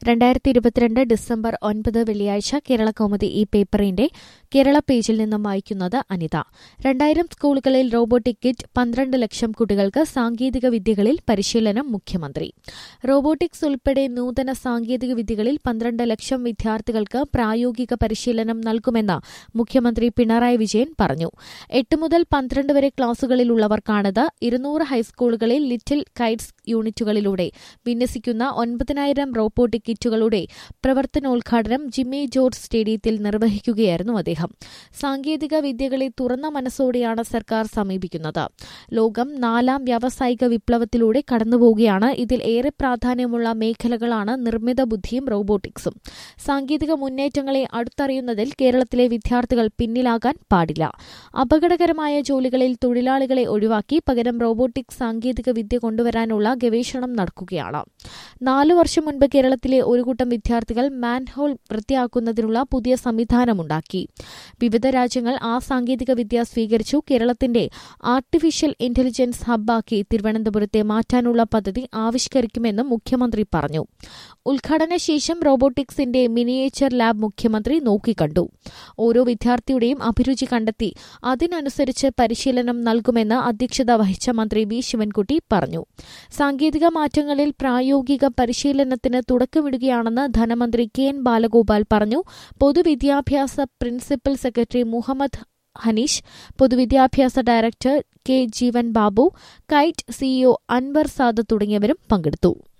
രണ്ടായിരത്തി ഇരുപത്തിരണ്ട് ഡിസംബർ ഒൻപത് വെള്ളിയാഴ്ച കേരള കൗമുദി ഈ പേപ്പറിന്റെ കേരള പേജിൽ നിന്നും വായിക്കുന്നത് അനിത രണ്ടായിരം സ്കൂളുകളിൽ റോബോട്ടിക് കിറ്റ് പന്ത്രണ്ട് ലക്ഷം കുട്ടികൾക്ക് സാങ്കേതിക വിദ്യകളിൽ പരിശീലനം മുഖ്യമന്ത്രി റോബോട്ടിക്സ് ഉൾപ്പെടെ നൂതന സാങ്കേതിക വിദ്യകളിൽ പന്ത്രണ്ട് ലക്ഷം വിദ്യാർത്ഥികൾക്ക് പ്രായോഗിക പരിശീലനം നൽകുമെന്ന് മുഖ്യമന്ത്രി പിണറായി വിജയൻ പറഞ്ഞു എട്ട് മുതൽ പന്ത്രണ്ട് വരെ ക്ലാസുകളിലുള്ളവർക്കാണിത് ഇരുന്നൂറ് ഹൈസ്കൂളുകളിൽ ലിറ്റിൽ കൈറ്റ്സ് യൂണിറ്റുകളിലൂടെ വിന്യസിക്കുന്ന ഒൻപതിനായിരം റോബോട്ടിക് കിറ്റുകളുടെ പ്രവർത്തനോദ്ഘാടനം ജിമ്മി ജോർജ് സ്റ്റേഡിയത്തിൽ നിർവഹിക്കുകയായിരുന്നു അദ്ദേഹം സാങ്കേതിക വിദ്യകളെ തുറന്ന മനസ്സോടെയാണ് സർക്കാർ സമീപിക്കുന്നത് ലോകം നാലാം വ്യാവസായിക വിപ്ലവത്തിലൂടെ കടന്നുപോവുകയാണ് ഇതിൽ ഏറെ പ്രാധാന്യമുള്ള മേഖലകളാണ് നിർമ്മിത ബുദ്ധിയും റോബോട്ടിക്സും സാങ്കേതിക മുന്നേറ്റങ്ങളെ അടുത്തറിയുന്നതിൽ കേരളത്തിലെ വിദ്യാർത്ഥികൾ പിന്നിലാകാൻ പാടില്ല അപകടകരമായ ജോലികളിൽ തൊഴിലാളികളെ ഒഴിവാക്കി പകരം റോബോട്ടിക് സാങ്കേതിക വിദ്യ കൊണ്ടുവരാനുള്ള ഗവേഷണം നടക്കുകയാണ് നാലു വർഷം മുൻപ് കേരളത്തിലെ ഒരു കൂട്ടം വിദ്യാർത്ഥികൾ മാൻഹോൾ വൃത്തിയാക്കുന്നതിനുള്ള പുതിയ സംവിധാനമുണ്ടാക്കി വിവിധ രാജ്യങ്ങൾ ആ സാങ്കേതിക വിദ്യ സ്വീകരിച്ചു കേരളത്തിന്റെ ആർട്ടിഫിഷ്യൽ ഇന്റലിജൻസ് ഹബ്ബാക്കി തിരുവനന്തപുരത്തെ മാറ്റാനുള്ള പദ്ധതി ആവിഷ്കരിക്കുമെന്നും മുഖ്യമന്ത്രി പറഞ്ഞു ഉദ്ഘാടന ശേഷം റോബോട്ടിക്സിന്റെ മിനിയേച്ചർ ലാബ് മുഖ്യമന്ത്രി നോക്കിക്കണ്ടു ഓരോ വിദ്യാർത്ഥിയുടെയും അഭിരുചി കണ്ടെത്തി അതിനനുസരിച്ച് പരിശീലനം നൽകുമെന്ന് അധ്യക്ഷത വഹിച്ച മന്ത്രി വി ശിവൻകുട്ടി പറഞ്ഞു സാങ്കേതിക മാറ്റങ്ങളിൽ പ്രായോഗിക പരിശീലനത്തിന് തുടക്കമിടുകയാണെന്ന് ധനമന്ത്രി കെ എൻ ബാലഗോപാൽ പറഞ്ഞു പൊതുവിദ്യാഭ്യാസ പ്രിൻസിപ്പൽ സെക്രട്ടറി മുഹമ്മദ് ഹനീഷ് പൊതുവിദ്യാഭ്യാസ director K Jeevan Babu KITE CEO Anwar Saad തുടങ്ങിയവരും പങ്കെടുത്തു